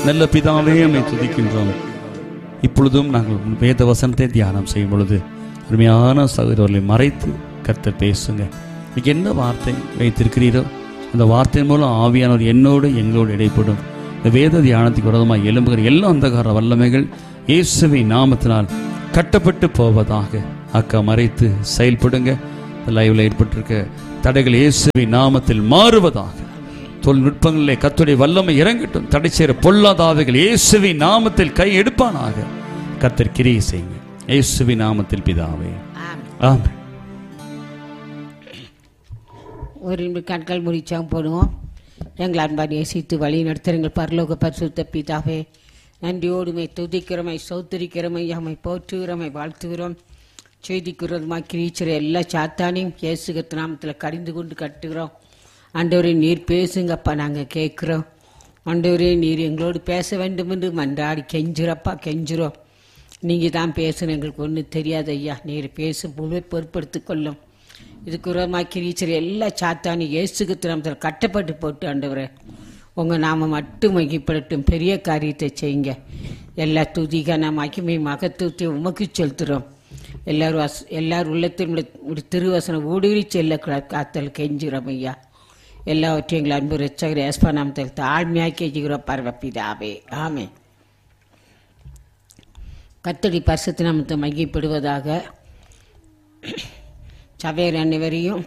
நல்ல பிதாவே நம்மை துதிக்கின்றோம் இப்பொழுதும் நாங்கள் உம் வேத வசனத்தை தியானம் செய்யும் பொழுது அருமையான சகோதரர்களை மறைத்து கர்த்தர் பேசுங்க இன்னைக்கு என்ன வார்த்தை வைத்திருக்கிறீரோ அந்த வார்த்தையின் மூலம் ஆவியானவர் என்னோடு எங்களோடு இடைப்படும் இந்த வேத தியானத்துக்கு விரோதமாக எழும்புகிற எல்லா அந்தகார வல்லமைகள் இயேசுவை நாமத்தினால் கட்டப்பட்டு போவதாக அக்கா மறைத்து செயல்படுங்க இந்த லைவ்ல ஏற்பட்டிருக்க தடைகள் இயேசுவை நாமத்தில் மாறுவதாக தொழில்நுட்பங்களிலே கத்துடைய வல்லமை இறங்கட்டும் தடை செய்கிற பொல்லாதாவைகள் இயேசுவி நாமத்தில் கை எடுப்பானாக கத்தர் கிரியை செய்யுங்க இயேசுவி நாமத்தில் பிதாவே ஆமென் ஒரு நிமிடம் கண்கள் முடிச்சாங்க போடுவோம் எங்கள் அன்பார் நேசித்து வழி நடத்துறங்கள் பரலோக பரிசுத்த பிதாவே நன்றியோடுமை துதிக்கிறமை சௌத்தரிக்கிறமை அம்மை போற்றுகிறமை வாழ்த்துகிறோம் செய்திக்கிறதுமா கிரீச்சரை எல்லா சாத்தானையும் இயேசுகத்து நாமத்தில் கடிந்து கொண்டு கட்டுகிறோம் ஆண்டவரே நீர் பேசுங்கப்பா நாங்கள் கேட்குறோம் ஆண்டவரே நீர் எங்களோடு பேச வேண்டும் என்று மன்றாடி கெஞ்சுறப்பா கெஞ்சுறோம் நீங்கள் தான் பேசணும் எங்களுக்கு ஒன்றும் தெரியாது ஐயா நீர் பேசும் முழு பொறுப்படுத்திக் கொள்ளும் இதுக்கு உரமாக கிரீச்சர் எல்லா சாத்தானி இயேசுக்கு நாமத்தில் கட்டப்பட்டு போட்டு ஆண்டவரே உங்கள் நாம மட்டும் மகிப்படட்டும் பெரிய காரியத்தை செய்யுங்க எல்லா துதிகான மகிமை மகத்துவத்தை உமக்கு செலுத்துகிறோம் எல்லாரும் வஸ் எல்லாரும் உள்ளத்தில் ஒரு திருவசனம் ஊடுருவி செல்ல காத்தல் கெஞ்சுறோம் ஐயா எல்லாவற்றையும் எங்கள் அன்பு ரச்சகர் ஏஸ்பா நாமத்தில் தாழ்மையாக கெஞ்சுகிறோம் பரவப்பிதாவே ஆமே கத்தடி பரிசுத்த நாமத்தை மகிப்படுவதாக சபையர் அனைவரையும்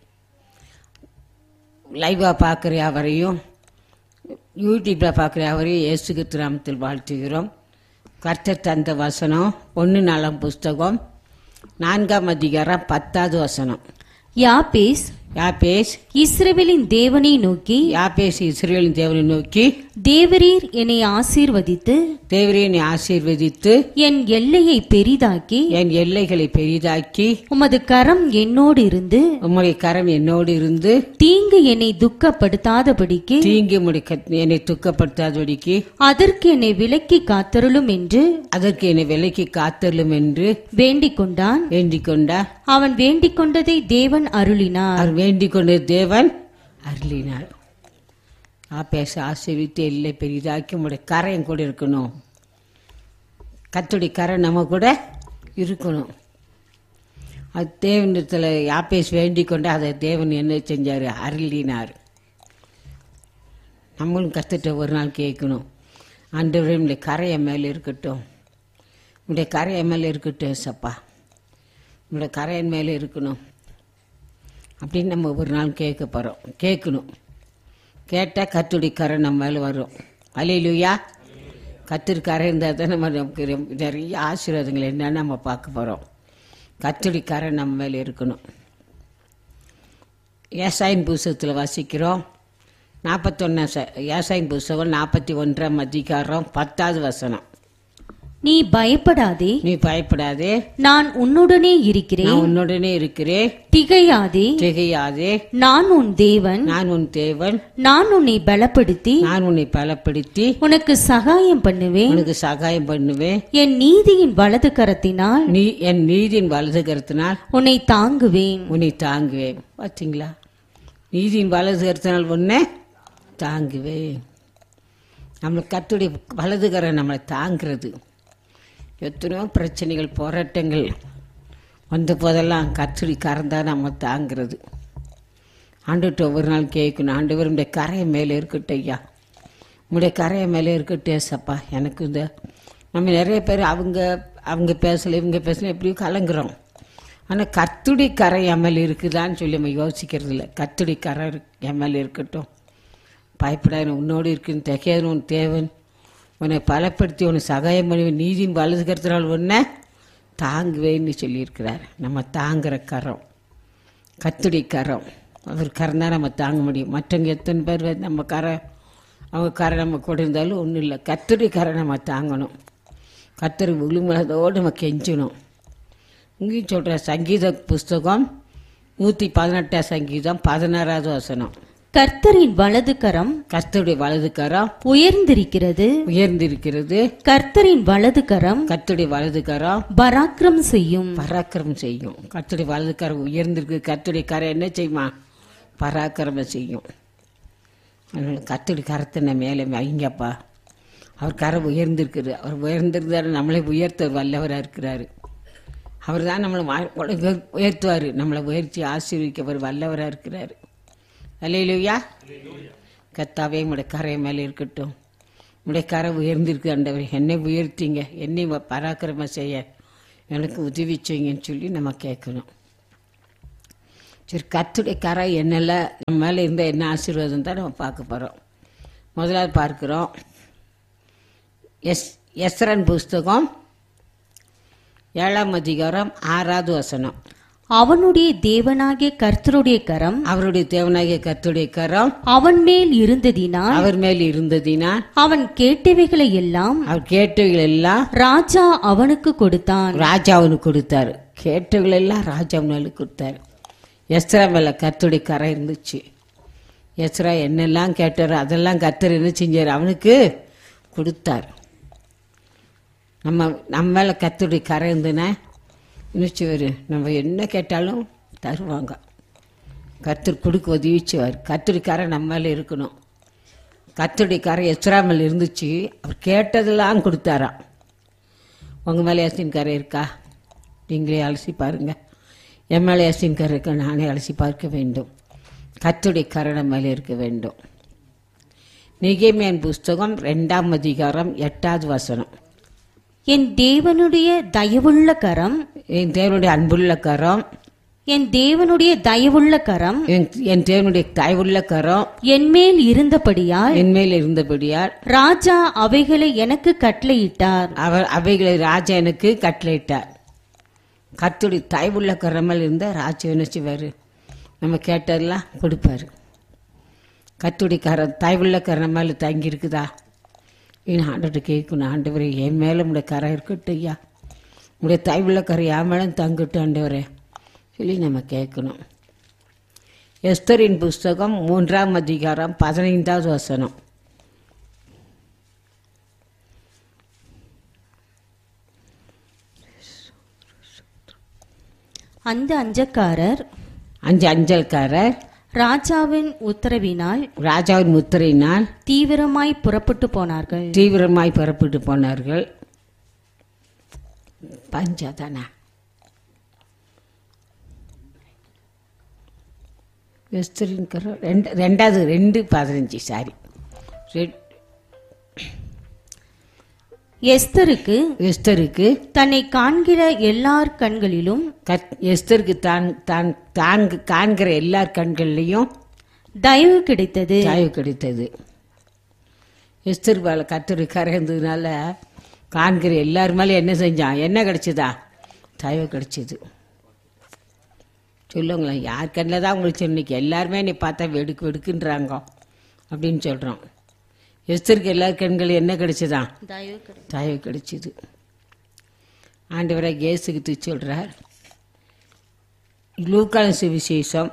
லைவாக பார்க்குற அவரையும் யூடியூப்பில் பார்க்குற அவரையும் இயேசுக்கு நாமத்தில் வாழ்த்துகிறோம் கர்த்தர் தந்த வசனம் ஒன்று நலம் புஸ்தகம் நான்காம் அதிகாரம் பத்தாவது வசனம் யாபேஸ் யாபேஸ் இஸ்ரவேலின் தேவனை நோக்கி யாபேஸ் இஸ்ரேலின் தேவனை நோக்கி தேவரீர் என்னை ஆசீர்வதித்து தேவரீனை ஆசீர்வதித்து என் எல்லையை பெரிதாக்கி என் எல்லைகளை பெரிதாக்கி உமது கரம் என்னோடு இருந்து உம்முடைய கரம் என்னோடு இருந்து தீங்கு என்னை துக்கப்படுத்தாதபடிக்கு தீங்கு முடிக்க என்னை துக்கப்படுத்தாதபடிக்கு அதற்கு என்னை விலக்கி காத்தருளும் என்று அதற்கு என்னை விலைக்கு காத்தள்ளும் என்று வேண்டிக் கொண்டான் வேண்டிக் கொண்டார் அவன் வேண்டிக் கொண்டதை தேவன் அருளினார் அவர் வேண்டிக் கொண்ட தேவன் அருளினார் ஆபேச ஆசீர்வித்து எல்லை பெரிதாக்கி உங்களுடைய கரையும் கூட இருக்கணும் கத்துடைய கரை நம்ம கூட இருக்கணும் அது தேவனிடத்தில் யாப்பேஸ் வேண்டிக் கொண்டு அதை தேவன் என்ன செஞ்சார் அருளினார் நம்மளும் கத்துட்ட ஒரு நாள் கேட்கணும் ஆண்டவரே உடைய கரை என் மேலே இருக்கட்டும் உடைய கரை என் மேலே இருக்கட்டும் சப்பா உடைய கரை என் மேலே இருக்கணும் அப்படின்னு நம்ம ஒரு நாள் கேட்க போகிறோம் கேட்கணும் கேட்டால் கத்துடி கரை நம்ம மேலே வரும் அலையிலுயா கத்திரி கரை இருந்தால் தான் நம்ம நமக்கு ரொம்ப நிறைய ஆசீர்வாதங்கள் என்னன்னு நம்ம பார்க்க போகிறோம் கத்துடி கரை நம்ம மேலே இருக்கணும் ஏசாயின் புஸ்தகத்தில் வாசிக்கிறோம் நாற்பத்தொன்னா ஏசாயின் புஸ்தகம் நாற்பத்தி ஒன்றாம் அதிகாரம் பத்தாவது வசனம் நீ பயப்படாதே நீ பயப்படாதே நான் உன்னுடனே இருக்கிறேன் நான் உன்னுடனே இருக்கிறேன் திகையாதே திகையாதே நான் உன் தேவன் நான் உன் தேவன் நான் உன்னை பலப்படுத்தி நான் உன்னை பலப்படுத்தி உனக்கு சகாயம் பண்ணுவேன் உனக்கு சகாயம் பண்ணுவேன் என் நீதியின் வலது கரத்தினால் நீ என் நீதியின் வலது கருத்தினால் உன்னை தாங்குவேன் உன்னை தாங்குவேன் பார்த்தீங்களா நீதியின் வலது கருத்தினால் உன்னை தாங்குவேன் நம்மளை கத்துடைய வலது கரம் நம்மளை தாங்கிறது எத்தனையோ பிரச்சனைகள் போராட்டங்கள் வந்த போதெல்லாம் கத்துடி கறந்தான் நம்ம தாங்கிறது ஆண்டுகிட்ட ஒவ்வொரு நாள் கேட்கணும் ஆண்டவர் உடைய கரையை மேலே இருக்கட்டும் ஐயா உங்களுடைய கரையை மேலே இருக்கட்டும் ஏசப்பா எனக்கு இந்த நம்ம நிறைய பேர் அவங்க அவங்க பேசல இவங்க பேசல எப்படியும் கலங்குறோம் ஆனால் கத்துடி கரை என் மேலே இருக்குதான்னு சொல்லி நம்ம யோசிக்கிறது இல்லை கத்துடி கரை இருக்கு- என் மேலே இருக்கட்டும் பயப்படாத உன்னோடு இருக்குன்னு திகையாத உன் தேவன் உன்னை பலப்படுத்தி உன்னை சகாயம் பண்ணி நீதியின் வலது கருத்தினால் உன்னை தாங்குவேன்னு சொல்லியிருக்கிறார் நம்ம தாங்குற கரம் கத்துடி கரம் அவர் கரம் தான் நம்ம தாங்க முடியும் மற்றவங்க எத்தனை பேர் வந்து நம்ம கரை அவங்க கரை நம்ம கூட இருந்தாலும் ஒன்றும் இல்லை கத்துடி கரை நம்ம தாங்கணும் கத்தரி விழுமனதோடு நம்ம கெஞ்சணும் இங்கேயும் சொல்கிற சங்கீத புஸ்தகம் நூற்றி பதினெட்டாம் சங்கீதம் பதினாறாவது வசனம் கர்த்தரின் வலது கரம் கர்த்தருடைய வலது கரம் உயர்ந்திருக்கிறது உயர்ந்திருக்கிறது கர்த்தரின் வலது கரம் கர்த்தருடைய வலது கரம் பராக்கிரம் செய்யும் பராக்கிரமம் செய்யும் கர்த்தருடைய வலது கரம் உயர்ந்திருக்கு கர்த்தருடைய கரம் என்ன செய்யுமா பராக்கிரமம் செய்யும் அதனால கர்த்தருடைய கரத்தை நான் மேலே வைங்கப்பா அவர் கரை உயர்ந்திருக்குது அவர் உயர்ந்திருந்தாரு நம்மளை உயர்த்த வல்லவராக இருக்கிறாரு அவர் தான் நம்மளை வா- உயர்- உயர்த்துவார் நம்மளை உயர்த்தி ஆசீர்விக்க அவர் வல்லவராக இருக்கிறாரு அல்லையிலுயா கத்தாவே உடைய கரை மேலே இருக்கட்டும் உடைய கரை உயர்ந்திருக்கு ஆண்டவர் என்னை உயர்த்திங்க என்னை வ- பராக்கிரம செய்ய எனக்கு உதவி செய்யுங்கன்னு சொல்லி நம்ம கேட்கணும் சரி கத்துடைய கரை என்னெல்லாம் நம்ம மேலே இருந்த என்ன ஆசீர்வாதம் தான் நம்ம பார்க்க போகிறோம் முதலாவது பார்க்குறோம் எஸ் எஸ்ரன் புஸ்தகம் ஏழாம் அதிகாரம் ஆறாவது வசனம் அவனுடைய தேவனாகிய கர்த்தருடைய கரம் அவருடைய தேவனாகிய கர்த்தருடைய கரம் அவன் மேல் இருந்ததினால் அவர் மேல் இருந்ததினால் அவன் கேட்டவைகளை எல்லாம் அவர் கேட்டவைகள் எல்லாம் ராஜா அவனுக்கு கொடுத்தான் ராஜாவுக்கு கொடுத்தாரு கேட்டவைகள் எல்லாம் ராஜாவுக்கு கொடுத்தாரு எஸ்ரா மேல கர்த்தருடைய கரை இருந்துச்சு எஸ்ரா என்னெல்லாம் கேட்டாரோ அதெல்லாம் கர்த்தர் என்ன செஞ்சார் அவனுக்கு கொடுத்தார் நம்ம நம்ம மேல கர்த்தருடைய கரை இருந்துன்னா இன்னிச்சுவார் நம்ம என்ன கேட்டாலும் தருவாங்க கர்த்தர் கொடுக்க உதவிச்சுவார் கர்த்தருடைய கரை நம்ம மேல இருக்கணும் கர்த்தருடைய கரை எஸ்ரா மேல இருந்துச்சு அவர் கேட்டதெல்லாம் கொடுத்தாராம் உங்கள் மேலே யாசின் கரை இருக்கா நீங்களே அலசி பாருங்க என் மேலே யாசின் கரை இருக்கா நானே அலசி பார்க்க வேண்டும் கத்துடைய கரணம் மேலே இருக்க வேண்டும் நிகேமியன் புஸ்தகம் ரெண்டாம் அதிகாரம் எட்டாவது வசனம் என் தேவனுடைய தயவுள்ள கரம் என் தேவனுடைய அன்புள்ள கரம் என் தேவனுடைய தயவுள்ள கரம் என் என் தேவனுடைய தாய்வுள்ள கரம் என் மேல் இருந்தபடியால் என் மேல் இருந்தபடியால் ராஜா அவைகளை எனக்கு கட்டளையிட்டார் அவர் அவைகளை ராஜா எனக்கு கட்டளையிட்டார் கத்துடைய தாய்வுள்ள கரமல் இருந்த ராஜா என்ன செய்வார் நம்ம கேட்டதெல்லாம் கொடுப்பாரு கத்துடைய கரம் தாய்வுள்ள கரம் மேலே தங்கி இருக்குதா இன்னும் ஆண்டவர்கிட்ட கேட்கணும் ஆண்டவரே என் மேலே உடைய கரை இருக்கட்டும் ஐயா உடைய தாய்வுள்ள கரை என் மேலே தங்கட்டும் ஆண்டவரே சொல்லி நம்ம கேட்கணும் எஸ்தரின் புஸ்தகம் மூன்றாம் அதிகாரம் பதினைந்தாவது வசனம் அந்த அஞ்சக்காரர் அஞ்சு அஞ்சல்காரர் ராஜாவின் உத்தரவினால் ராஜாவின் முத்திரையினால் தீவிரமாய் புறப்பட்டு போனார்கள் தீவிரமாய் புறப்பட்டு போனார்கள் பஞ்சாதானா வெஸ்டரின் கரம் ரெண்டு ரெண்டாவது ரெண்டு பதினஞ்சு சாரி எஸ்தருக்கு எஸ்தருக்கு தன்னை காண்கிற எல்லார் கண்களிலும் கத் எஸ்தருக்கு தான் தான் தாங்க காண்கிற எல்லார் கண்கள்லையும் தயவு கிடைத்தது சாய்வு கிடைத்தது எஸ்தர் மேலே கத்தரு கரைந்ததுனால காண்கிற எல்லார் மேலே என்ன செஞ்சான் என்ன கிடைச்சதா சாய்வு கிடைச்சது சொல்லுங்களேன் யார் கண்ணில் தான் உங்களுக்கு இன்னைக்கு எல்லாருமே நீ பார்த்தா வெடுக்கு வெடுக்குன்றாங்க அப்படின்னு சொல்கிறோம் எஸ்தருக்கு எல்லார் கண்களும் என்ன கிடைச்சதா தயவு கிடை- தயவு கிடைச்சிது ஆண்டவராக இயேசுக்கு சொல்கிறார் லூக்கான சுவிசேஷம்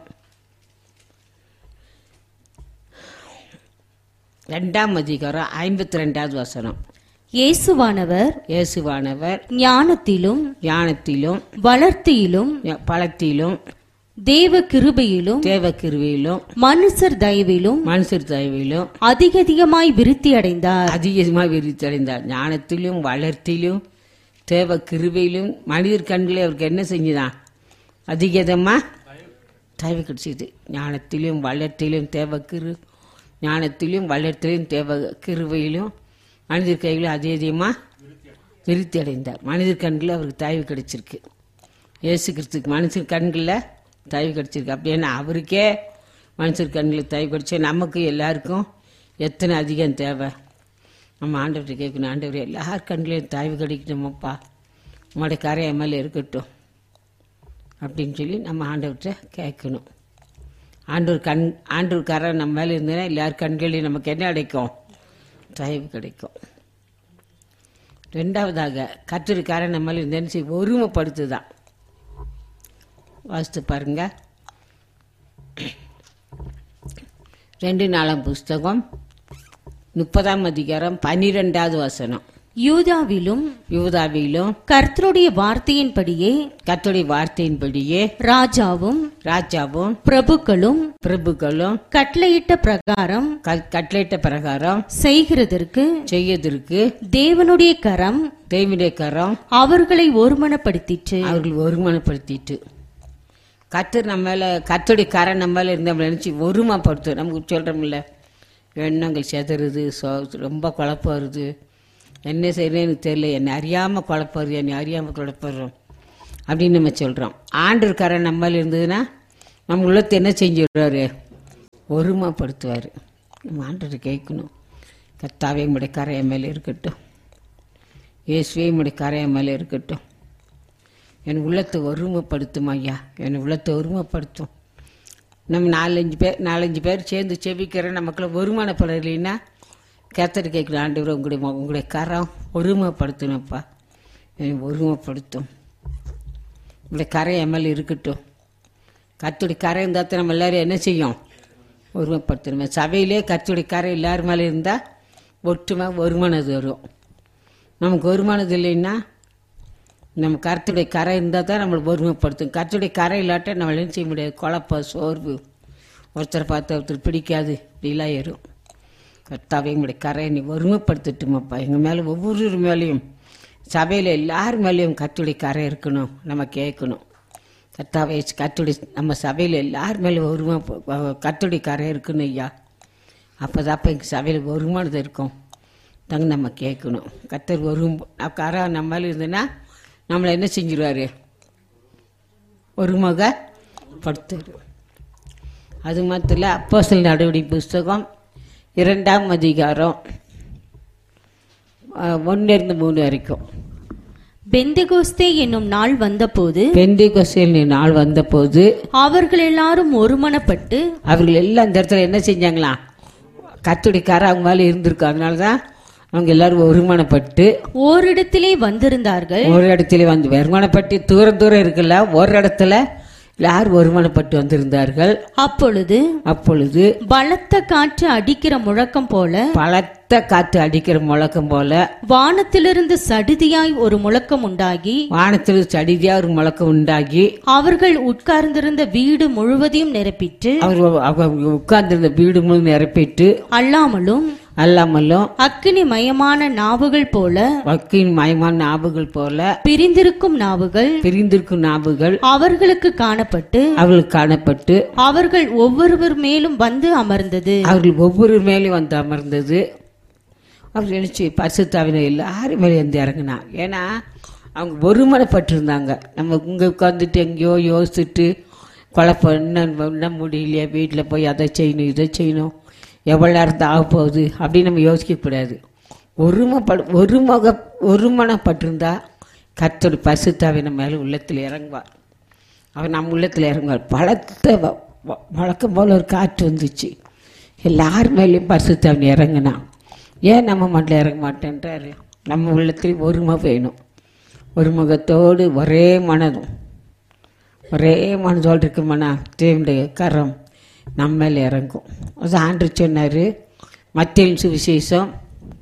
ரெண்டாம் அதிகாரம் ஐம்பத்தி ரெண்டாவது வசனம் இயேசுவானவர் இயேசுவானவர் ஞானத்திலும் ஞானத்திலும் வளர்த்தியிலும் பழத்திலும் தேவ கிருபையிலும் தேவக்கிருவியிலும் மனுஷர் தயவிலும் மனுஷர் தயவிலும் அதிகதிகமாய் விருத்தி அடைந்தார் அதிகமாக விரித்தடைந்தார் ஞானத்திலும் வளர்த்திலும் தேவ கிருபையிலும் மனிதர் கண்களே அவருக்கு என்ன செஞ்சுதான் அதிகமாக தயவு கிடைச்சிது ஞானத்திலும் வளர்த்திலும் தேவ கிரு ஞானத்திலும் வளர்த்திலும் தேவ கிருபையிலும் மனிதர் கையிலும் அதே அதிகமாக விருத்தி அடைந்தார் மனிதர் கண்களில் அவருக்கு தயவு கிடைச்சிருக்கு இயேசு கிறிஸ்துக்கு மனுஷர் கண்களில் தயவு கிடைச்சிருக்கு அப்படின்னா அவருக்கே மனுஷர் கண்களில் தயவு கிடைச்சி நமக்கு எல்லாருக்கும் எத்தனை அதிகம் தேவை நம்ம ஆண்டவர்கிட்ட கேட்கணும் ஆண்டவர் எல்லார் கண்களையும் தயவு கிடைக்கணுமப்பா உங்களோட கரை என் மேலே இருக்கட்டும் அப்படின்னு சொல்லி நம்ம ஆண்டவர்கிட்ட கேட்கணும் ஆண்டவர் கண் ஆண்டவர் கரை நம்ம மேலே இருந்ததுன்னா எல்லார் கண்களையும் நமக்கு என்ன கிடைக்கும் தயவு கிடைக்கும் ரெண்டாவதாக கத்திரிக்கார நம்ம மேலே இருந்தேன்னு சொல்லி ஒருமைப்படுத்துதான் வாசித்து பாருங்க ரெண்டு நாளாம் புஸ்தகம் முப்பதாம் அதிகாரம் பன்னிரெண்டாவது வசனம் யூதாவிலும் யூதாவிலும் கர்த்தருடைய வார்த்தையின்படியே கர்த்தருடைய வார்த்தையின்படியே ராஜாவும் ராஜாவும் பிரபுக்களும் பிரபுக்களும் கட்டளையிட்ட பிரகாரம் க- கட்டளையிட்ட பிரகாரம் செய்கிறதற்கு செய்யதற்கு தேவனுடைய கரம் தெய்வனுடைய கரம் அவர்களை ஒருமனப்படுத்திற்று அவர்கள் ஒருமனப்படுத்திட்டு கத்தர் நம்ம மேல கத்தோடைய கரை நம்ம மேல இருந்து நம்ம நினைச்சு ஒருமைப்படுத்தும் நமக்கு சொல்றோம்ல எண்ணங்கள் செதறுது சோ ரொம்ப குழப்பம் வருது என்ன செய்யறேன்னு எனக்கு தெரியல என்னை அறியாம குழப்பம் வருது என்னை அறியாம குழப்பறோம் அப்படின்னு நம்ம சொல்றோம் ஆண்டர் கரை நம்ம மேல இருந்ததுன்னா நம்ம உள்ளத்தை என்ன செஞ்சிடுறாரு ஒருமைப்படுத்துவார் நம்ம ஆண்டரை கேட்கணும் கத்தாவே உடைய கரை என் மேலே இருக்கட்டும் இயேசுவே உடைய கரை என் மேலே இருக்கட்டும் என் உள்ளத்தை ஒருமைப்படுத்தும் ஐயா என் உள்ளத்தை ஒருமைப்படுத்தும் நம்ம நாலஞ்சு பேர் நாலஞ்சு பேர் சேர்ந்து செபிக்கிற நமக்குள்ள ஒருமானப்படலைன்னா கத்தர் கேட்கலாம் ஆண்டவர் உங்களுடைய மு- உங்களுடைய கரம் ஒருமைப்படுத்தணும்ப்பா என்னை ஒருமைப்படுத்தும் உங்களுடைய கரை என் மேலே இருக்கட்டும் கத்துடைய கரை இருந்தால் தான் நம்ம எல்லாரும் என்ன செய்யும் ஒருமைப்படுத்தணும் சபையிலே கத்துடைய கரை எல்லாரும் மேலே இருந்தால் ஒற்றுமை ஒருமனது வரும் நமக்கு ஒருமானது இல்லைன்னா நம்ம கருத்துடைய கரை இருந்தால் தான் நம்மளை ஒருமைப்படுத்தும் கருத்துடைய கரை இல்லாட்ட நம்ம என்ன செய்ய முடியாது குழப்பம் சோர்வு ஒருத்தரை பார்த்து ஒருத்தர் பிடிக்காது இப்படிலாம் ஏறும் கர்த்தாவே எங்களுடைய கரையை நீ ஒருமைப்படுத்திட்டுமாப்பா எங்கள் மேலே ஒவ்வொரு மேலேயும் சபையில் எல்லார் மேலேயும் கத்துடைய கரை இருக்கணும் நம்ம கேட்கணும் கர்த்தாவே கத்துடைய நம்ம சபையில் எல்லார் மேலேயும் ஒருமை கத்துடைய கரை இருக்கணும் ஐயா அப்போ தான் எங்கள் சபையில் ஒருமானது இருக்கும் தாங்க நம்ம கேட்கணும் கத்தர் ஒரு கரா நம்ம மேலே இருந்ததுன்னா நம்மளை என்ன செஞ்சிருவாரு ஒருமுக படுத்துரு அது மாத்திரம் இல்லை அப்போஸ்தலர் நடவடிக்கை புஸ்தகம் இரண்டாம் அதிகாரம் ஒன்னிருந்து மூணு வரைக்கும் பெந்தெகோஸ்தே என்னும் நாள் வந்தபோது பெந்தி கொஸ்டியல் நாள் வந்தபோது அவர்கள் எல்லாரும் ஒருமனப்பட்டு அவர்கள் எல்லாம் இந்த இடத்துல என்ன செஞ்சாங்களா கத்துடிக்கார அவங்க மேலே இருந்திருக்கும் அதனால தான் அவங்க எல்லாரும் ஒருமனப்பட்டு ஓரிடத்திலே வந்திருந்தார்கள் ஒரு இடத்துல வந்து வருமானப்பட்டு தூரம் தூரம் இருக்குல்ல ஒரு இடத்துல எல்லாரும் ஒருமனப்பட்டு வந்திருந்தார்கள் அப்பொழுது அப்பொழுது பலத்த காற்று அடிக்கிற முழக்கம் போல பலத்த காத்து அடிக்கிற முழக்கம் போல வானத்திலிருந்து சடிதியாய் ஒரு முழக்கம் உண்டாகி வானத்தில் சடிதியா ஒரு முழக்கம் உண்டாகி அவர்கள் உட்கார்ந்திருந்த வீடு முழுவதையும் நிரப்பிற்று அவர் அவங்க உட்கார்ந்திருந்த வீடு முழு நிரப்பிட்டு அல்லாமலும் அல்லாமலும் அக்கினி மயமான நாவுகள் போல வக்கின் மயமான நாவுகள் போல பிரிந்திருக்கும் நாவுகள் பிரிந்திருக்கும் நாவுகள் அவர்களுக்கு காணப்பட்டு அவர்களுக்கு காணப்பட்டு அவர்கள் ஒவ்வொருவர் மேலும் வந்து அமர்ந்தது அவர்கள் ஒவ்வொரு மேலேயும் வந்து அமர்ந்தது அவர் நினைச்சு பரிசுத்தாவின எல்லாரும் மேலே வந்து இறங்கினா ஏன்னா அவங்க ஒருமனப்பட்டிருந்தாங்க நம்ம இங்கே உட்காந்துட்டு எங்கேயோ யோசிச்சுட்டு குழப்பம் இன்னும் இன்னும் முடியலையே வீட்டில் போய் அதை செய்யணும் இதை செய்யணும் எவ்வளோ நேரத்தை ஆக போகுது அப்படின்னு நம்ம யோசிக்கக்கூடாது ஒருமைப்படு ஒருமுக ஒருமனப்பட்டிருந்தா கத்தோட பரிசுத்தாவின மேலே உள்ளத்தில் இறங்குவார் அவர் நம்ம உள்ளத்தில் இறங்குவார் பலத்த வ- வ- வழக்கம் போல் ஒரு காற்று வந்துச்சு எல்லார் மேலேயும் பரிசுத்தவன் இறங்கினான் ஏன் நம்ம மண்ணில் இறங்க மாட்டேன்றாரு நம்ம உள்ளத்தில் ஒருமை வேணும் ஒரு முகத்தோடு ஒரே மனதும் ஒரே மனதோடு இருக்குமாண்ணா தேவனுடைய கரம் நம்ம மேலே இறங்கும் அது ஆண்டு சொன்னார் மத்திய சுவிசேஷம்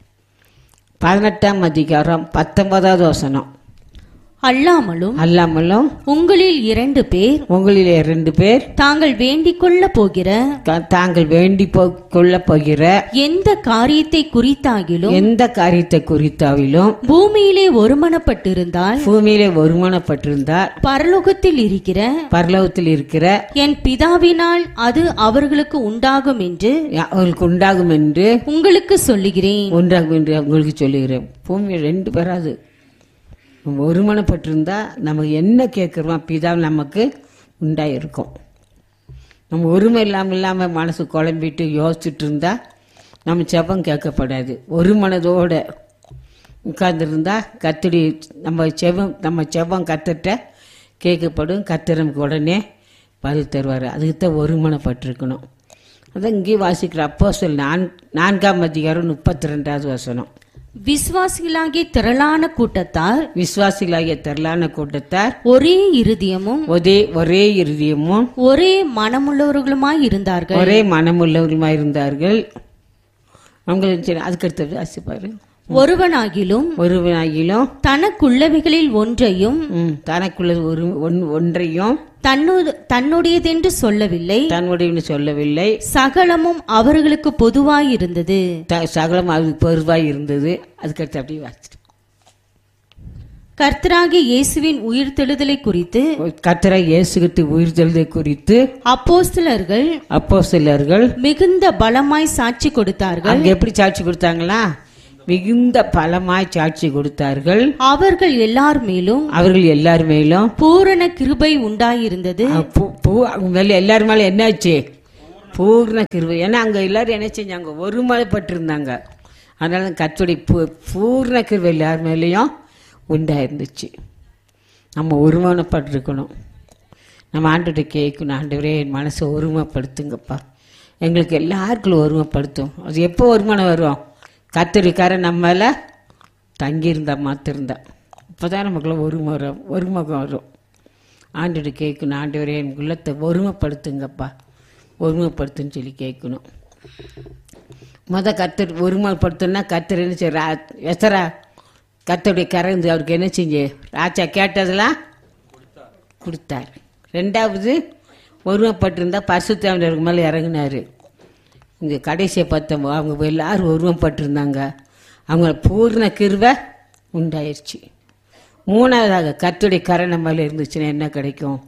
பதினெட்டாம் அதிகாரம் பத்தொன்பதாவது வசனம் அல்லாமலும் அல்லாமலும் உங்களில் இரண்டு பேர் உங்களிலே ரெண்டு பேர் தாங்கள் வேண்டிக் கொள்ள போகிற தா- தாங்கள் வேண்டி போ கொள்ளப் போகிற எந்த காரியத்தை குறித்தாகிலும் எந்த காரியத்தை குறித்தாவிலும் பூமியிலே ஒருமனப்பட்டிருந்தால் பூமியிலே ஒருமனப்பட்டிருந்தால் பரலோகத்தில் இருக்கிற பரலோகத்தில் இருக்கிற என் பிதாவினால் அது அவர்களுக்கு உண்டாகும் என்று அவர்களுக்கு உண்டாகும் என்று உங்களுக்கு சொல்லுகிறேன் உண்டாகும் என்று உங்களுக்கு சொல்லுகிறேன் பூமி ரெண்டு பேராது நம்ம ஒருமனப்பட்டிருந்தா நமக்கு என்ன கேட்குறோமோ பிதாவில் நமக்கு உண்டாயிருக்கும் நம்ம ஒருமை இல்லாமல் இல்லாமல் மனசு குழம்பிட்டு யோசிச்சுட்டு இருந்தா நம்ம செபம் கேட்கப்படாது ஒரு மனதோட உட்கார்ந்துருந்தா கத்தடி நம்ம செபம் நம்ம செபம் கத்துட்ட கேட்கப்படும் கத்தர் நமக்கு உடனே பதில் தருவார் அதுக்கு தான் ஒருமனப்பட்டிருக்கணும் அதான் இங்கேயும் வாசிக்கிற அப்போ சொல் நான் நான்காம் அதிகாரம் முப்பத்தி ரெண்டாவது வசனம் விசுவாசிகளாகிய திரளான கூட்டத்தார் விசுவாசிகளாகிய திரளான கூட்டத்தார் ஒரே இருதயமும் ஒரே ஒரே இருதயமும் ஒரே மனமுள்ளவர்களுமாய் இருந்தார்கள் ஒரே மனமுள்ளவருமாய் இருந்தார்கள் அவங்களுக்கு சரி, அதுக்கு அடுத்தது வாசிப்பாரு ஒருவனாகிலும் ஒருவனாகிலும் தனக்குள்ளவைகளில் ஒன்றையும் ம், தனக்குள்ள ஒரு ஒன்- ஒன்றையும் தன்னு- தன்னுடையதென்று சொல்லவில்லை தன்னுடைய சொல்லவில்லை சகலமும் அவர்களுக்கு பொதுவாயிருந்தது த- சகலம் அது பொருவாய் இருந்தது அதுக்கடுத்து அப்படியே வாசிட்டு கர்த்தராகிய இயேசுவின் உயிர்த்தெழுதலை குறித்து கத்தரை இயேசுகிட்டு உயிர்த்தெழுதை குறித்து அப்போஸ்தலர்கள் அப்போ சிலர்கள் மிகுந்த பலமாய் சாட்சி கொடுத்தார்கள் அங்க எப்படி சாட்சி கொடுத்தாங்களா மிகுந்த பலமாய் சாட்சி கொடுத்தார்கள் அவர்கள் எல்லார் மேலும் அவர்கள் எல்லார் மேலும் பூரண கிருபை உண்டாயிருந்தது அஹ், பூ- பூ அவங்க மேல எல்லார் மேல என்னாச்சு பூர்ண கிருபை ஏன்னா அங்க எல்லாரும் என்ன செஞ்சாங்க ஒருமலைப்பட்டிருந்தாங்க அதனால கத்துடைய பூர்ண கிருபை எல்லார் மேலேயும் உண்டாயிருந்துச்சு நம்ம ஒருமனப்பட்டிருக்கணும் நம்ம ஆண்டுகிட்ட கேட்கணும் ஆண்டவரே என் மனசை ஒருமைப்படுத்துங்கப்பா எங்களுக்கு எல்லாருக்குள்ள ஒருமைப்படுத்தும் அது எப்போ ஒருமனம் வரும் கத்திரிக்காரன் நம்மள தங்கியிருந்தா மாத்திருந்தா இப்போ தான் நமக்குள்ள ஒருமை வரும் ஒருமுகம் வரும் ஆண்டுகிட்ட கேட்கணும் ஆண்டவரே என் உள்ளத்தை ஒருமைப்படுத்துங்கப்பா ஒருமைப்படுத்துன்னு சொல்லி கேட்கணும் முத கத்தர் ஒருமைப்படுத்தணும்னா கத்தர் என்ன செய்ய எசரா கத்தருடைய கறந்து அவருக்கு என்ன செஞ்சு ராஜா கேட்டதெல்லாம் கொடுத்தார் ரெண்டாவது ஒருமைப்பட்டிருந்தா பரிசுத்தாண்டவருக்கு மேலே இறங்கினாரு இங்கே கடைசியை பார்த்தோம் அவங்க எல்லாரும் ஒருமைப்பட்டிருந்தாங்க அவங்க பூர்ண கிருவை உண்டாயிருச்சு மூணாவதாக கத்துடைய கரணம் மேலே இருந்துச்சுன்னா என்ன கிடைக்கும்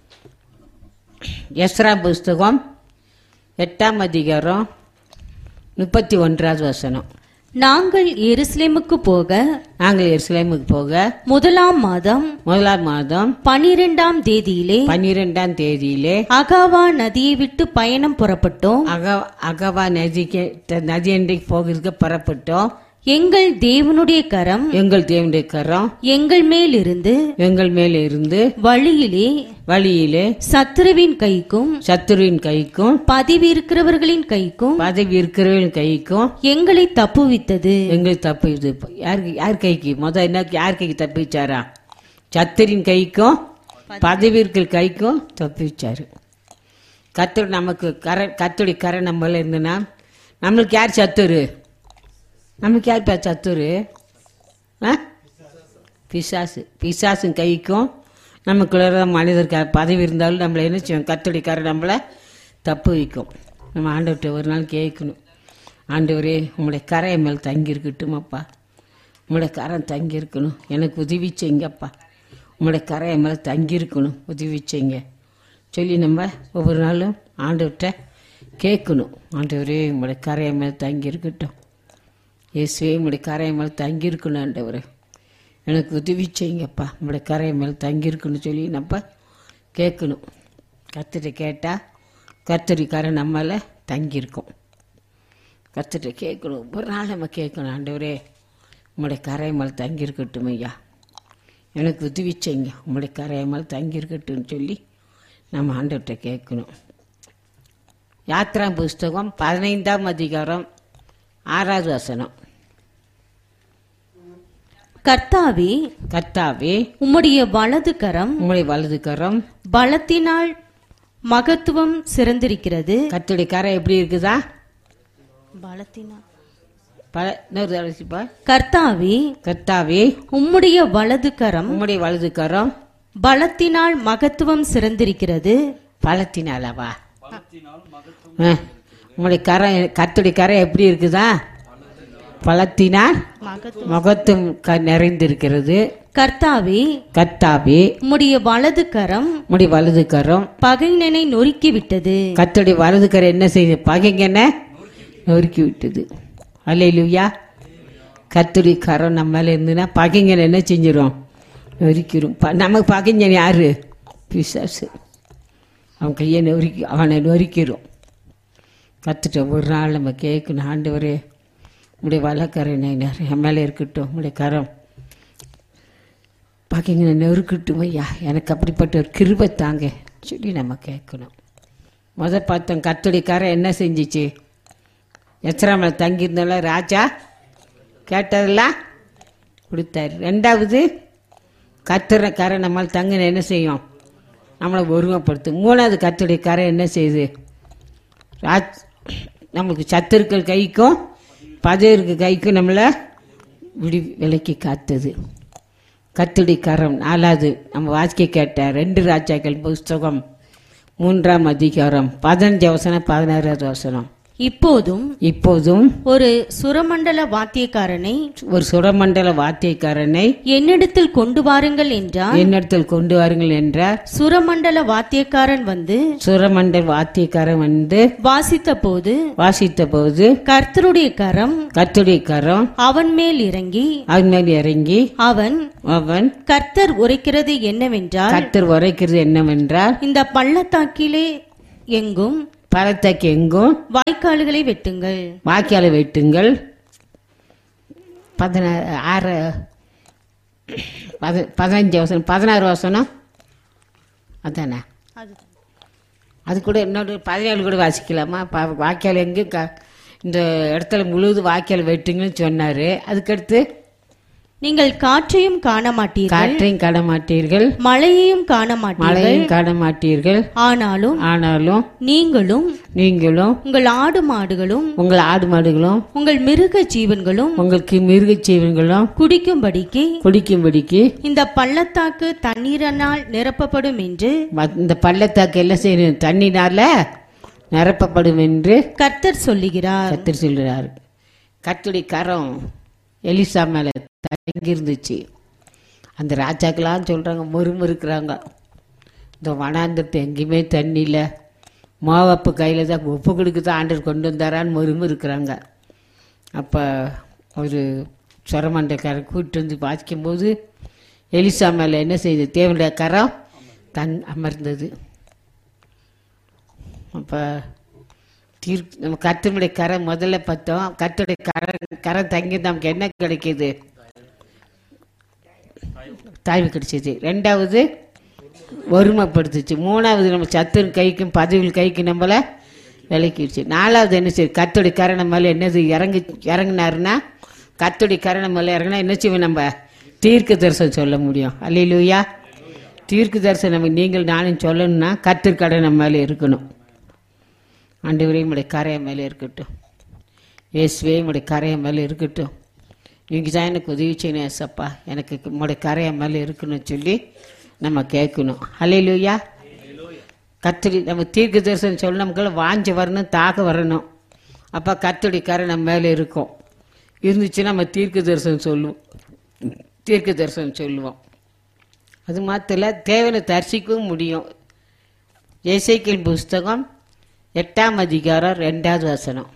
எஸ்ரா புஸ்தகம் எட்டாம் அதிகாரம் முப்பத்தி ஒன்றாவது வசனம் நாங்கள் எருசலேமுக்கு போக நாங்கள் எருசலேமுக்கு போக முதலாம் மாதம் முதலாம் மாதம் பனிரெண்டாம் தேதியிலே பன்னிரெண்டாம் தேதியிலே அகாவா நதியை விட்டு பயணம் புறப்பட்டோம் அக அகவா நதிக்கு நதி அன்றைக்கு போகிறதுக்கு புறப்பட்டோம் எங்கள் தேவனுடைய கரம் எங்கள் தேவனுடைய கரம் எங்கள் மேல் இருந்து எங்கள் மேலே இருந்து வழியிலே வழியிலே சத்துருவின் கைக்கும் சத்துருவின் கைக்கும் பதிவு இருக்கிறவர்களின் கைக்கும் பதவி இருக்கிறவரின் கைக்கும் எங்களை தப்புவித்தது எங்களுக்கு தப்பு இது யாருக்கு யார் கைக்கு முத என்ன யார் கைக்கு தப்பிச்சாரா சத்தரின் கைக்கும் பதவி இருக்கிற கைக்கும் தப்பிச்சாரு கத்தர் நமக்கு கர கத்துடைய கரை நம்மள இருந்துன்னா நம்மளுக்கு யார் சத்துரு நமக்கு யார் பா சத்துரு ஆ பிசாசு பிசாசின் கைக்கும் நமக்குள்ள மனிதர் க பதவி இருந்தாலும் நம்மளை என்ன செய்யும் கத்துடைய கரை நம்மளை தப்பு வைக்கும் நம்ம ஆண்டவர்கிட்ட ஒரு நாள் கேட்கணும் ஆண்டவரே உங்களுடைய கரை என் மேல் தங்கி இருக்கட்டுமாப்பா உங்களுடைய கரம் தங்கி இருக்கணும் எனக்கு உதவி செய்யுங்கப்பா உங்களுடைய கரை என் மேலே தங்கி இருக்கணும் உதவி செய்யுங்க சொல்லி நம்ம ஒவ்வொரு நாளும் ஆண்டவர்கிட்ட கேட்கணும் ஆண்டவரே உங்களுடைய கரை என் மேலே தங்கி இருக்கட்டும் இயேசுவே உங்களுடைய கரை என் மேலே தங்கி இருக்கணும் ஆண்டவரே எனக்கு உதவி செய்யுங்கப்பா உங்களுடைய கரை என் மேலே தங்கி இருக்கணும்னு சொல்லி நம்ம கேட்கணும் கத்திரி கேட்டால் கத்திரி கரை நம்மள தங்கியிருக்கும் கத்துட்டு கேட்கணும் ஒவ்வொரு நாள் நம்ம கேட்கணும் ஆண்டவரே உங்களுடைய கரை மேலே தங்கியிருக்கட்டும் ஐயா எனக்கு உதவி செய்யுங்க உங்களுடைய கரை மேலே தங்கியிருக்கட்டும்னு சொல்லி நம்ம ஆண்டவர்கிட்ட கேட்கணும் யாத்ரா புஸ்தகம் பதினைந்தாம் அதிகாரம் ஆறாவது வசனம் கர்த்தாவே கர்த்தாவே உம்முடைய வலது கரம் உங்களுடைய வலது கரம் பலத்தினால் மகத்துவம் சிறந்திருக்கிறது கத்துடைய கரை எப்படி இருக்குதா பலத்தினால் பல இன்னொரு தடவை வாசிப்பா. கர்த்தாவே கர்த்தாவே உம்முடைய வலது கரம் உங்களுடைய வலது கரம் பலத்தினால் மகத்துவம் சிறந்திருக்கிறது பலத்தினாலவா ஆ, உங்களுடைய கரை கத்துடைய கரை எப்படி இருக்குதா பலத்தினால் முகத்தும் க- நிறைந்திருக்கிறது கர்த்தாவே கத்தாவே உம்முடைய வலது கரம் உங்களுடைய வலது கரம் பகைஞனை நொறுக்கி விட்டது கத்துடைய வலது கரை என்ன செய்யுது பகைங்கன நொறுக்கி விட்டது அல்லையிலுயா கத்துடைய கரம் நம்ம மேல இருந்துன்னா பகைங்கன் என்ன செஞ்சிடும் நொறுக்கிடும் ப- நமக்கு பகைஞ்சன் யாரு பிசாசு அவன் கையை நொறுக்கி அவனை நொறுக்கிடும் கத்துட்ட ஒரு நாள் நம்ம கேட்கணும் ஆண்டவரே உடைய வலக்கரை என் மேலே இருக்கட்டும் உடைய கரம் பகைங்க நெருக்கட்டும் ஐயா எனக்கு அப்படிப்பட்ட ஒரு கிருபை தாங்க சொல்லி நம்ம கேட்கணும் முத பார்த்தோம் கத்துடைய கரை என்ன செஞ்சிச்சு எச்சராமலை தங்கியிருந்தால ராஜா கேட்டதெல்லாம் கொடுத்தாரு ரெண்டாவது கத்துற கரை நம்மளால் தங்கின என்ன செய்யும் நம்மளை ஒருமைப்படுத்தும் மூணாவது கத்துடைய கரை என்ன செய்யுது ராஜ் நம்மளுக்கு சத்துருக்கள் கைக்கும் பதவிக்கு கைக்கும் நம்மளை விடி விலைக்கு காத்தது கத்துடி கரம் நாலாவது நம்ம வாசிக்க கேட்ட ரெண்டு ராஜாக்கள் புஸ்தகம் மூன்றாம் அதிகாரம் பதினஞ்சு வசனம் பதினாறாவது வசனம் இப்போதும் இப்போதும் ஒரு சுரமண்டல வாத்தியக்காரனை ஒரு சுரமண்டல வாத்தியக்காரனை என்னிடத்தில் கொண்டு வாருங்கள் என்றார் என்னிடத்தில் கொண்டு வாருங்கள் என்றார் சுரமண்டல வாத்தியக்காரன் வந்து சுரமண்டல வாத்தியக்காரன் வந்து வாசித்த போது வாசித்த போது கர்த்தருடைய கரம் கத்துடைய கரம் அவன் மேல் இறங்கி அவன் மேல் இறங்கி அவன் அவன் கர்த்தர் உரைக்கிறது என்னவென்றால் கத்தர் உரைக்கிறது என்னவென்றால் இந்த பள்ளத்தாக்கிலே எங்கும் பழத்தக்கு எங்கும் வாய்க்கால்களை வெட்டுங்கள் வாக்கியால வெட்டுங்கள் பதினாறு ஆறு பத பதினஞ்சு வசனம் பதினாறு வசனம் அதானே அது கூட இன்னொரு பதினேழு கூட வாசிக்கலாமா ப வாக்கியால் எங்கே க இந்த இடத்துல முழுவது வாக்கியால் வெட்டுங்கன்னு சொன்னார் அதுக்கடுத்து நீங்கள் காற்றையும் காண மாட்டீர்கள் காற்றையும் காண மாட்டீர்கள் மழையையும் காண மாட்டீர்கள் மழையும் காண மாட்டீர்கள் ஆனாலும் ஆனாலும் நீங்களும் நீங்களும் உங்கள் ஆடு மாடுகளும் உங்கள் ஆடு மாடுகளும் உங்கள் மிருக ஜீவன்களும் உங்களுக்கு மிருகச் ஜீவன்களும் குடிக்கும்படிக்கு குடிக்கும்படிக்கு இந்த பள்ளத்தாக்கு தண்ணீரனால் நிரப்பப்படும் என்று மத்- இந்த பள்ளத்தாக்கு எல்லாம் செய்யணும் தண்ணினால நிரப்பப்படும் என்று கர்த்தர் சொல்லுகிறார் கத்தர் சொல்கிறார் கத்துடைய கரம் எலிசா மேல தங்கியிருந்துச்சு அந்த ராஜாக்கெல்லாம் சொல்றாங்க முறுமுறுக்கிறாங்க இந்த வனாந்தரத்தை எங்கேயுமே தண்ணி இல்லை மாவப்பு கையில் தான் ஒப்பு கொடுக்கு தான் ஆண்டர் கொண்டு வந்தாரான்னு முறுமுறுக்கிறாங்க அப்போ ஒரு சொரமண்டக்காரன் கூப்பிட்டு வந்து வாசிக்கும்போது எலிசா மேலே என்ன செய்யுது தேவனுடைய கரம் தன் அமர்ந்தது அப்போ தீர் நம்ம கத்தனுடைய கரை முதல்ல பார்த்தோம் கத்துடைய கரை கரை தங்கி நமக்கு என்ன கிடைக்கிது தாய்வு கிடைச்சது ரெண்டாவது ஒருமைப்படுத்துச்சு மூணாவது நம்ம சத்துரு கைக்கும் பதவியில் கைக்கு நம்மளை விலக்கிடுச்சு நாலாவது என்ன செய்யுது கத்துடைய கரை நம்மள என்னது இறங்கி இறங்குனாருன்னா கத்துடைய கரை நம்மள இறங்கினா என்ன செய்வோம் நம்ம தீர்க்க தரிசனம் சொல்ல முடியும் அல்லையிலூயா தீர்க்க தரிசனம் நம்ம நீங்கள் நானும் சொல்லணும்னா கத்திர கடை நம்ம மேலே இருக்கணும் ஆண்டவரே உடைய கரையை மேலே இருக்கட்டும் இயேசுவே உடைய கரையை மேலே இருக்கட்டும் நீங்கள் தான் எனக்கு உதவி செய்யணும் ஏசப்பா எனக்கு உங்களுடைய கரையை மேலே இருக்கணும்னு சொல்லி நம்ம கேட்கணும் ஹalleluya கத்திரி நம்ம தீர்க்க தரிசனம் சொல்ல நமக்குள்ள வாஞ்சி வரணும் தாக வரணும் அப்போ கத்துடைய கரை நம்ம மேலே இருக்கும் இருந்துச்சுன்னா நம்ம தீர்க்க தரிசனம் சொல்லுவோம் தீர்க்க தரிசனம் சொல்லுவோம் அது மாத்திர தேவனை தரிசிக்கவும் முடியும் இசைக்கின் புஸ்தகம் எட்டாம் அதிகாரம் ரெண்டாவது வசனம்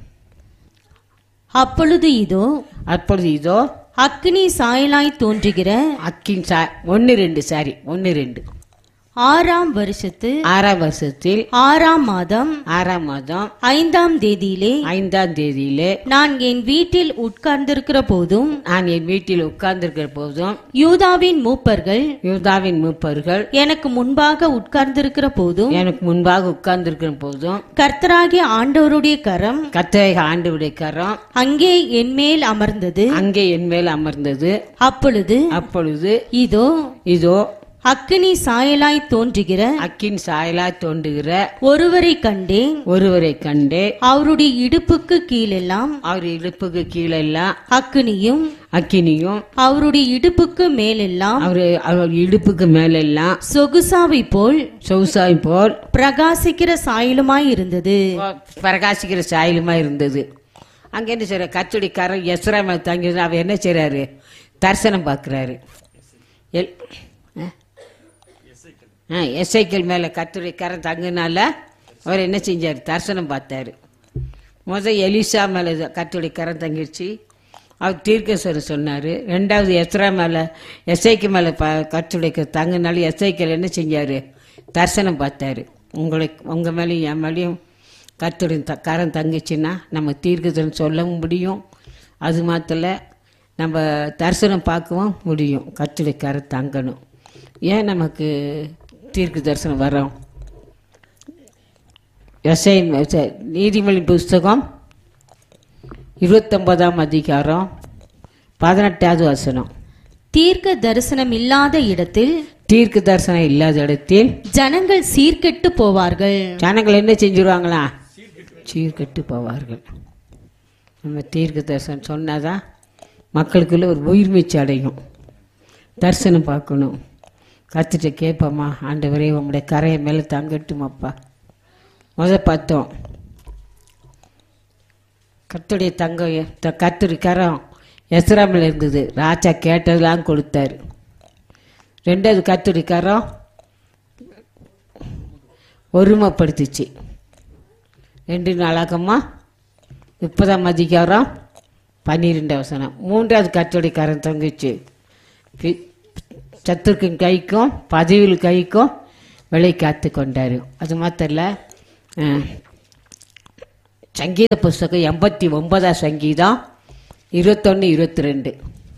அப்பொழுது இதோ அப்பொழுது இதோ அக்னி சாயலாய் தோன்றுகிற அக்கின் சா ஒன்று ரெண்டு சாரி ஒன்று ரெண்டு ஆறாம் வருஷத்து ஆறாம் வருஷத்தில் ஆறாம் மாதம் ஆறாம் மாதம் ஐந்தாம் தேதியிலே ஐந்தாம் தேதியிலே நான் என் வீட்டில் உட்கார்ந்திருக்கிற போதும் நான் என் வீட்டில் உட்கார்ந்திருக்கிற போதும் யூதாவின் மூப்பர்கள் யூதாவின் மூப்பர்கள் எனக்கு முன்பாக உட்கார்ந்திருக்கிற போதும் எனக்கு முன்பாக உட்கார்ந்திருக்கிற போதும் கர்த்தராகிய ஆண்டவருடைய கரம் கத்தரை ஆண்டு கரம் அங்கே என் மேல் அமர்ந்தது அங்கே என் மேல் அமர்ந்தது அப்பொழுது அப்பொழுது இதோ இதோ அக்கினி சாயலாய் தோன்றுகிற அக்கின் சாயலா தோன்றுகிற ஒருவரை கண்டேன் ஒருவரை கண்டே அவருடைய இடுப்புக்கு கீழெல்லாம் அவர் இடுப்புக்கு கீழெல்லாம் அக்கினியும் அக்கினியும் அவருடைய இடுப்புக்கு மேலெல்லாம் அவர் அவர் இடுப்புக்கு மேலெல்லாம் சொகுசாவை போல் சொகுசாய் போல் பிரகாசிக்கிற சாயலுமாய் இருந்தது பிரகாசிக்கிற சாயலுமா இருந்தது அங்க என்ன செய்யற கச்சடிக்காரன் எஸ்ராம தங்கி அவர் என்ன செய்றாரு தரிசனம் பார்க்குறாரு எல் ஆ எஸ்ஐக்கள் மேலே கத்துடைக்காரன் தங்குனால அவர் என்ன செஞ்சார் தரிசனம் பார்த்தாரு முத எலிசா மேலே கத்துடைக்காரன் தங்கிடுச்சு அவர் தீர்க்கஸ்வரர் சொன்னார் ரெண்டாவது எஸ்ரா மேலே எஸ்ஐக்கு மேலே ப கத்துடைக்க தங்குனால எஸ்ஐக்கள் என்ன செஞ்சார் தரிசனம் பார்த்தாரு உங்களுக்கு உங்கள் மேலேயும் என் மேலேயும் கத்துடைய த கரம் தங்கிச்சுன்னா நம்ம தீர்க்கதரிசனம் சொல்லவும் முடியும் அது மாத்திர நம்ம தரிசனம் பார்க்கவும் முடியும் கத்துடைய கரம் தங்கணும் ஏன் நமக்கு தீர்க்க தரிசனம் வரோம் எஸ்ஐ நீதிமொழி புஸ்தகம் இருபத்தொன்பதாம் அதிகாரம் பதினெட்டாவது வசனம் தீர்க்க தரிசனம் இல்லாத இடத்தில் தீர்க்க தரிசனம் இல்லாத இடத்தில் ஜனங்கள் சீர்கெட்டு போவார்கள் ஜனங்கள் என்ன செஞ்சிருவாங்களா சீர்கெட்டு போவார்கள் நம்ம தீர்க்க தரிசனம் சொன்னாதான் மக்களுக்குள்ள ஒரு உயிர்மீச்சு அடையும் தரிசனம் பார்க்கணும் கத்துட்டு கேட்போம்மா ஆண்டவரே உங்களுடைய கரையை மேலே தங்கட்டுமாப்பா முத பார்த்தோம் கத்துடைய தங்கம் த- கர்த்தர் கரம் எஸ்ராமில் இருந்தது ராஜா கேட்டதெல்லாம் கொடுத்தாரு ரெண்டாவது கத்துடைய கரம் ஒருமைப்படுத்துச்சு ரெண்டு நாளாகமா முப்பதாம் அதிகாரம் பன்னிரெண்டு வசனம் மூன்றாவது கத்துடைய கரம் தொங்குச்சு பி- சத்துருக்கின் கைக்கும் பதவியில் கைக்கும் விலை காத்து கொண்டார் அது மாத்திரம் இல்ல, அஹ், சங்கீத புஸ்தகம் எண்பத்தி ஒன்பதாம் சங்கீதம் இருபத்தொன்று இருபத்தி ரெண்டு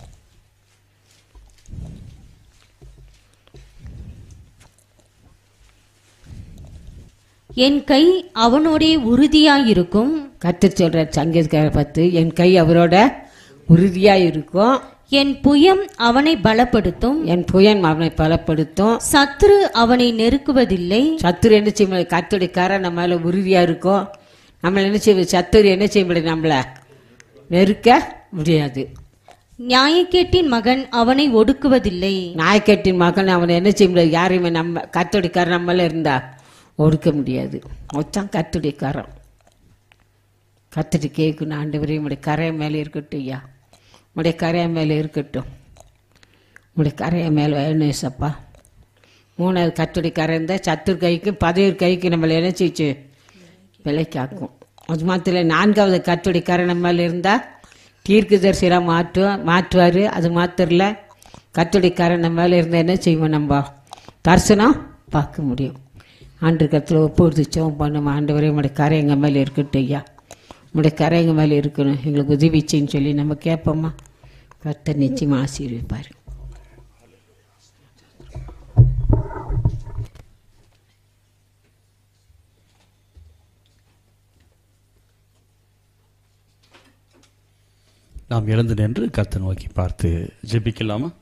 என் கை அவனோடே உறுதியாயிருக்கும் கத்து சொல்ற சங்கீதக்கார பார்த்து என் கை அவரோட உறுதியா இருக்கும் என் புயம் அவனை பலப்படுத்தும் என் புயன் அவனை பலப்படுத்தும் சத்துரு அவனை நெருக்குவதில்லை சத்துரு என்ன செய்ய முடியாது கத்துடைய கரை நம்ம மேல உறுதியா இருக்கும் நம்மள என்ன செய்ய சத்துரு என்ன செய்ய முடியாது நம்மள நெருக்க முடியாது நியாயக்கேட்டின் மகன் அவனை ஒடுக்குவதில்லை நாய்க்கட்டின் மகன் அவனை என்ன செய்ய முடியாது யாரையுமே நம்ம கத்துடைய கரை நம்மள இருந்தா ஒடுக்க முடியாது மொத்தம் கத்துடைய கரம் கத்துட்டு கேட்கணும் ஆண்டவரே உடைய கரையை மேலே இருக்கட்டும் ஐயா உடைய கரையை மேலே இருக்கட்டும் உடைய கரையை மேலே வேணும் ஏசப்பா மூணாவது கத்துடைய கரை இருந்தால் சத்துர் கைக்கு பதவியர் கைக்கு நம்மளை என்ன செய்ச்சு விலைக்காக்கும் அது மாத்திரம் நான்காவது கத்துடைய கரை நம்ம மேலே இருந்தால் தீர்க்கதரிசியாக மாற்றுவோம் மாற்றுவார் அது மாத்திரல கத்துடைய கரை நம்ம மேலே இருந்தால் என்ன செய்வோம் நம்ம தரிசனம் பார்க்க முடியும் ஆண்டு கத்தில் ஒப்பு கொடுத்துச்சோம் பண்ணும் ஆண்டவரே உங்களுடைய கரை எங்கள் மேலே இருக்கட்டும் ஐயா உங்களுடைய கரை எங்கள் மேலே இருக்கணும் எங்களுக்கு உதவிச்சின்னு சொல்லி நம்ம கேட்போம்மா கர்த்தர் நிச்சயமாக ஆசீர்விப்பார் நாம் எழுந்து நின்று கர்த்தர் நோக்கி பார்த்து ஜெபிக்கலாமா